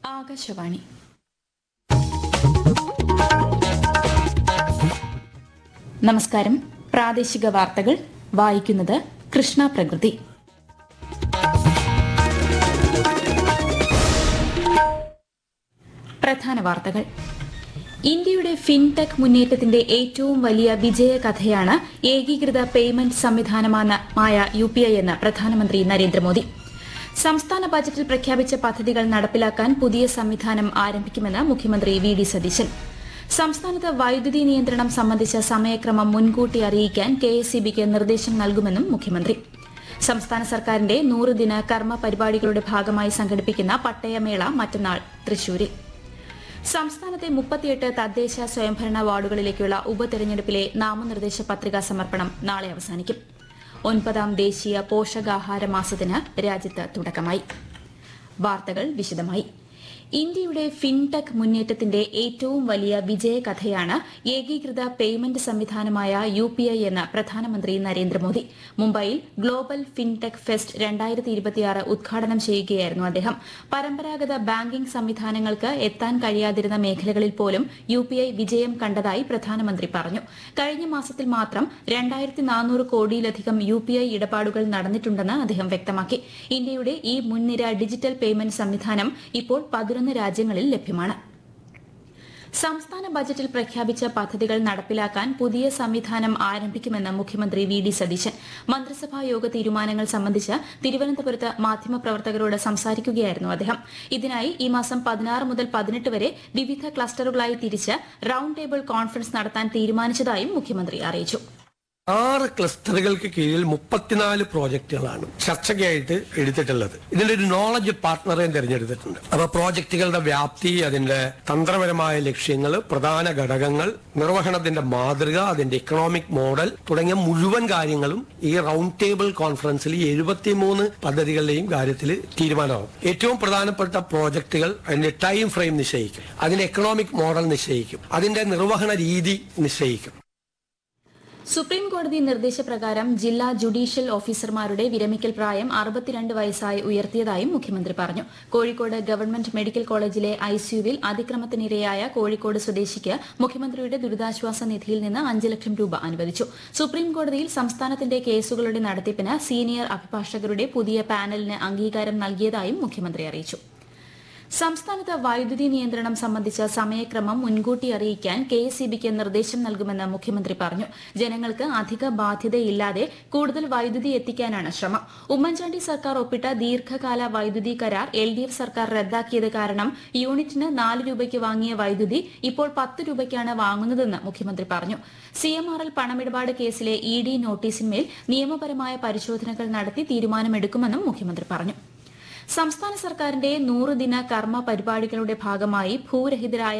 ആകാശവാണി നമസ്കാരം പ്രാദേശിക വാർത്തകൾ വായിക്കുന്നത് കൃഷ്ണ പ്രകൃതി പ്രധാന വാർത്തകൾ ഇന്ത്യയുടെ ഫിൻടെക് മുന്നേറ്റത്തിന്റെ ഏറ്റവും വലിയ വിജയകഥയാണ് ഏകീകൃത പേയ്മെന്റ് സംവിധാനമായ യു പി ഐ എന്ന് പ്രധാനമന്ത്രി നരേന്ദ്രമോദി സംസ്ഥാന ബജറ്റിൽ പ്രഖ്യാപിച്ച പദ്ധതികൾ നടപ്പിലാക്കാൻ പുതിയ സംവിധാനം ആരംഭിക്കുമെന്ന് മുഖ്യമന്ത്രി വി ഡി സതീശൻ സംസ്ഥാനത്ത് വൈദ്യുതി നിയന്ത്രണം സംബന്ധിച്ച സമയക്രമം മുൻകൂട്ടി അറിയിക്കാൻ കെ എസ് ഇ ബിക്ക് നിർദ്ദേശം നൽകുമെന്നും മുഖ്യമന്ത്രി സംസ്ഥാന സർക്കാരിന്റെ നൂറ് ദിന കർമ്മ പരിപാടികളുടെ ഭാഗമായി സംഘടിപ്പിക്കുന്ന പട്ടയമേള മറ്റന്നാൾ തൃശൂരിൽ സംസ്ഥാനത്തെ മുപ്പത്തിയെട്ട് തദ്ദേശ സ്വയംഭരണ വാർഡുകളിലേക്കുള്ള ഉപതെരഞ്ഞെടുപ്പിലെ നാമനിർദ്ദേശ പത്രികാ സമർപ്പണം നാളെ അവസാനിക്കും ഒൻപതാം ദേശീയ പോഷകാഹാര മാസത്തിന് രാജ്യത്ത് തുടക്കമായി വാർത്തകൾ വിശദമായി ഇന്ത്യയുടെ ഫിൻടെക് മുന്നേറ്റത്തിന്റെ ഏറ്റവും വലിയ വിജയകഥയാണ് ഏകീകൃത പേയ്മെന്റ് സംവിധാനമായ യു പി ഐ എന്ന് പ്രധാനമന്ത്രി നരേന്ദ്രമോദി മുംബൈയിൽ ഗ്ലോബൽ ഫിൻടെക് ഫെസ്റ്റ് രണ്ടായിരത്തി ഇരുപത്തിയാറ് ഉദ്ഘാടനം ചെയ്യുകയായിരുന്നു അദ്ദേഹം പരമ്പരാഗത ബാങ്കിംഗ് സംവിധാനങ്ങൾക്ക് എത്താൻ കഴിയാതിരുന്ന മേഖലകളിൽ പോലും യു പി ഐ വിജയം കണ്ടതായി പ്രധാനമന്ത്രി പറഞ്ഞു കഴിഞ്ഞ മാസത്തിൽ മാത്രം രണ്ടായിരത്തി നാനൂറ് കോടിയിലധികം യു പി ഐ ഇടപാടുകൾ നടന്നിട്ടുണ്ടെന്ന് അദ്ദേഹം വ്യക്തമാക്കി ഇന്ത്യയുടെ ഈ മുൻനിര ഡിജിറ്റൽ പേയ്മെന്റ് സംവിധാനം ഇപ്പോൾ പതിനൊന്ന് രാജ്യങ്ങളിൽ ലഭ്യമാണ് സംസ്ഥാന ബജറ്റിൽ പ്രഖ്യാപിച്ച പദ്ധതികൾ നടപ്പിലാക്കാൻ പുതിയ സംവിധാനം ആരംഭിക്കുമെന്ന് മുഖ്യമന്ത്രി വി ഡി സതീശൻ മന്ത്രിസഭാ യോഗ തീരുമാനങ്ങൾ സംബന്ധിച്ച് തിരുവനന്തപുരത്ത് മാധ്യമപ്രവർത്തകരോട് സംസാരിക്കുകയായിരുന്നു അദ്ദേഹം ഇതിനായി ഈ മാസം പതിനാറ് മുതൽ പതിനെട്ട് വരെ വിവിധ ക്ലസ്റ്ററുകളായി തിരിച്ച് റൌണ്ട് ടേബിൾ കോൺഫറൻസ് നടത്താൻ തീരുമാനിച്ചതായും മുഖ്യമന്ത്രി അറിയിച്ചു ആറ് ക്ലസ്റ്ററുകൾക്ക് കീഴിൽ മുപ്പത്തിനാല് പ്രോജക്റ്റുകളാണ് ചർച്ചയ്ക്കായിട്ട് എടുത്തിട്ടുള്ളത് ഇതിന്റെ ഒരു നോളജ് പാർട്ട്ണറെയും തിരഞ്ഞെടുത്തിട്ടുണ്ട് അപ്പൊ പ്രോജക്റ്റുകളുടെ വ്യാപ്തി അതിന്റെ തന്ത്രപരമായ ലക്ഷ്യങ്ങൾ പ്രധാന ഘടകങ്ങൾ നിർവഹണത്തിന്റെ മാതൃക അതിന്റെ ഇക്കണോമിക് മോഡൽ തുടങ്ങിയ മുഴുവൻ കാര്യങ്ങളും ഈ റൗണ്ട് ടേബിൾ കോൺഫറൻസിൽ എഴുപത്തിമൂന്ന് പദ്ധതികളുടെയും കാര്യത്തിൽ തീരുമാനമാകും ഏറ്റവും പ്രധാനപ്പെട്ട പ്രോജക്റ്റുകൾ അതിന്റെ ടൈം ഫ്രെയിം നിശ്ചയിക്കും അതിന്റെ എക്കണോമിക് മോഡൽ നിശ്ചയിക്കും അതിന്റെ നിർവഹണ രീതി നിശ്ചയിക്കും സുപ്രീം കോടതി നിർദ്ദേശപ്രകാരം ജില്ലാ ജുഡീഷ്യൽ ഓഫീസർമാരുടെ വിരമിക്കൽ പ്രായം അറുപത്തിരണ്ട് വയസ്സായി ഉയർത്തിയതായും മുഖ്യമന്ത്രി പറഞ്ഞു കോഴിക്കോട് ഗവൺമെന്റ് മെഡിക്കൽ കോളേജിലെ ഐസിയുവിൽ അതിക്രമത്തിനിരയായ കോഴിക്കോട് സ്വദേശിക്ക് മുഖ്യമന്ത്രിയുടെ ദുരിതാശ്വാസ നിധിയിൽ നിന്ന് അഞ്ച് ലക്ഷം രൂപ അനുവദിച്ചു സുപ്രീം കോടതിയിൽ സംസ്ഥാനത്തിന്റെ കേസുകളുടെ നടത്തിപ്പിന് സീനിയർ അഭിഭാഷകരുടെ പുതിയ പാനലിന് അംഗീകാരം നൽകിയതായും മുഖ്യമന്ത്രി അറിയിച്ചു സംസ്ഥാനത്ത് വൈദ്യുതി നിയന്ത്രണം സംബന്ധിച്ച സമയക്രമം മുൻകൂട്ടി അറിയിക്കാൻ കെ എസ് ബിക്ക് നിർദ്ദേശം നൽകുമെന്ന് മുഖ്യമന്ത്രി പറഞ്ഞു ജനങ്ങൾക്ക് അധിക ബാധ്യതയില്ലാതെ കൂടുതൽ വൈദ്യുതി എത്തിക്കാനാണ് ശ്രമം ഉമ്മൻചാണ്ടി സർക്കാർ ഒപ്പിട്ട ദീർഘകാല വൈദ്യുതി കരാർ എൽ ഡി എഫ് സർക്കാർ റദ്ദാക്കിയത് കാരണം യൂണിറ്റിന് നാല് രൂപയ്ക്ക് വാങ്ങിയ വൈദ്യുതി ഇപ്പോൾ പത്ത് രൂപയ്ക്കാണ് വാങ്ങുന്നതെന്ന് മുഖ്യമന്ത്രി പറഞ്ഞു സി എം ആർ എൽ പണമിടപാട് കേസിലെ ഇ ഡി നോട്ടീസിന്മേൽ നിയമപരമായ പരിശോധനകൾ നടത്തി തീരുമാനമെടുക്കുമെന്നും മുഖ്യമന്ത്രി പറഞ്ഞു സംസ്ഥാന സർക്കാരിന്റെ നൂറ് ദിന കർമ്മ പരിപാടികളുടെ ഭാഗമായി ഭൂരഹിതരായ